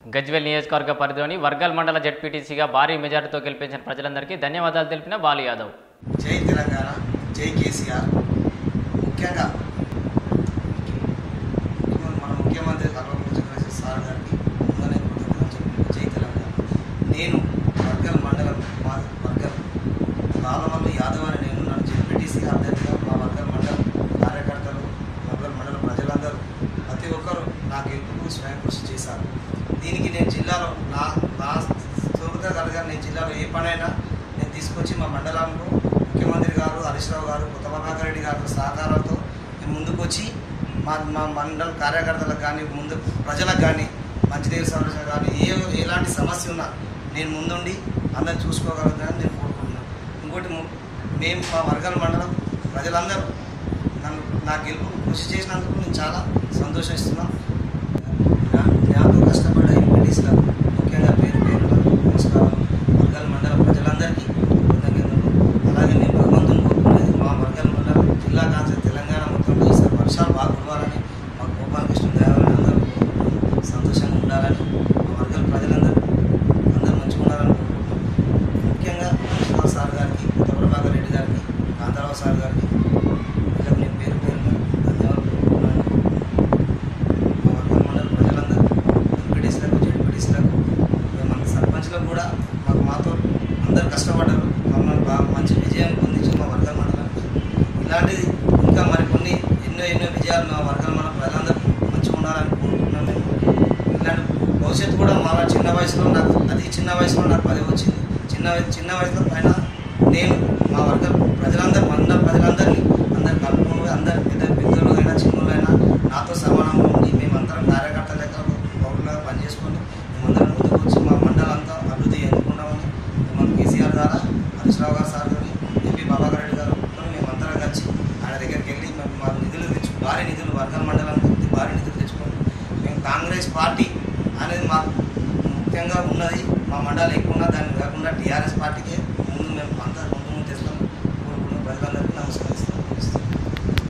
గజ్వెల్ నియోజకవర్గ పరిధిలోని వర్గల్ మండల జడ్పీటీసీగా భారీ మెజార్టీతో గెలిపించిన ప్రజలందరికీ ధన్యవాదాలు తెలిపిన బాలు యాదవ్ జై తెలంగాణ జై కేసీఆర్ ముఖ్యంగా ముఖ్యమంత్రి- మన ముఖ్యమంత్రి కల్వకుంట్ల చంద్రశేఖర్ సార్ గారికి ముందుగానే కృతజ్ఞతలు చెప్తున్నాను. జై తెలంగాణ నేను వర్గల్ మండలం మా వర్గల్ బాలమల్లు యాదవ్ అని నేను నన్ను జెడ్పీటీసీ అభ్యర్థిగా మా వర్గల్ మండలం కార్యకర్తలు వర్గల్ మండల ప్రజలందరూ ప్రతి ఒక్కరూ నా గెలుపుకు స్వయం కృషి చేశారు దీనికి నేను జిల్లాలో నా నా స్థూలత కలగా నేను జిల్లాలో ఏ పనైనా నేను తీసుకొచ్చి మా మండలంలో ముఖ్యమంత్రి గారు హరీష్ రావు గారు కొత్త ప్రభాకర్ రెడ్డి గారి సహకారంతో నేను ముందుకు వచ్చి మా మా మండల కార్యకర్తలకు కానీ ముందు ప్రజలకు కానీ మంచినీరు సంరక్షణ కానీ ఏ ఎలాంటి సమస్య ఉన్నా నేను ముందుండి అందరిని చూసుకోగలుగుతానని నేను కోరుకుంటున్నాను ఇంకోటి ము- మేము మా వర్గాల మండలం ప్రజలందరూ నన్ను నా గెలుపుకు కృషి చేసినందుకు నేను చాలా సంతోషిస్తున్నాను నా- నాతో కష్టపడ్డ ఎంపీటీసీలకు ముఖ్యంగా పేరు పేరు నమస్కారం వర్గాల మండల ప్రజలందరికీ కృతజ్ఞతలు అలాగే నేను భగవంతుని కోరుకునేది మా వర్గాల మండలం జిల్లా కాన్సర్ తెలంగాణ మొత్తంలో ఈసారి వర్షాలు బాగా కురవాలని మా గోపాలకృష్ణ దేవాలని అందరూ సంతోషంగా ఉండాలని మా వర్గాల ప్రజలందరూ అందరూ మంచిగా ఉండాలని కోరుకుంటున్నాను ముఖ్యంగా కృష్ణరావు సార్ గారికి కొత్త ప్రభాకర్ రెడ్డి గారికి కాంతారావు సార్ గారికి వీళ్ళకి నేను పేరు పేరున ధన్యవాదాలు తెలుపుతున్నాను. మా వర్గం మండల ప్రజలందరూ ఎంపీటీసీలకు జెడ్పీటీసీలకు మన సర్పంచ్లకు కూడా మాకు మాతో అందరు కష్టపడ్డారు మమ్మల్ని బాగా మంచి విజయం పొందించి మా వర్గం మండలానికి ఇలాంటిది ఇంకా మరికొన్ని ఎన్నో ఎన్నో విజయాలు మా వర్గం మండలం ప్రజలందరూ మంచిగా ఉండాలని కోరుకుంటున్నాను నేను ఇలాంటి భవిష్యత్తు కూడా మా చిన్న వయసులో నాకు అది చిన్న వయసులో నాకు పదవి వచ్చింది చిన్న వయ- చిన్న వయసులో పైన నేను మా వర్గం ప్రజలందరూ మండల ప్రజలందరినీ అందరు కలుపుకొని అందరు పెద్ద పెద్దోళ్ళైనా చిన్నోళ్ళైనా నాతో సమానంగా ఉండి మేమందరం కార్యకర్తల లెక్క పౌరులుగా పనిచేసుకొని మేమందరం ముందుకు వచ్చి మా మండలం అంతా అభివృద్ధి ఎందుకున్నామని మన కేసీఆర్ ద్వారా హరీష్ రావు గారు సార్ గారిని ఎంపీ బాబాగారు రెడ్డి గారు మేమందరం కలిసి ఆయన దగ్గరికి వెళ్ళి మేము మా నిధులు తెచ్చు భారీ నిధులు వర్గం మండలానికి భారీ నిధులు తెచ్చుకొని మేము కాంగ్రెస్ పార్టీ అనేది మాకు ముఖ్యంగా ఉన్నది మా మండలం ఎక్కువ ఉన్న దాన్ని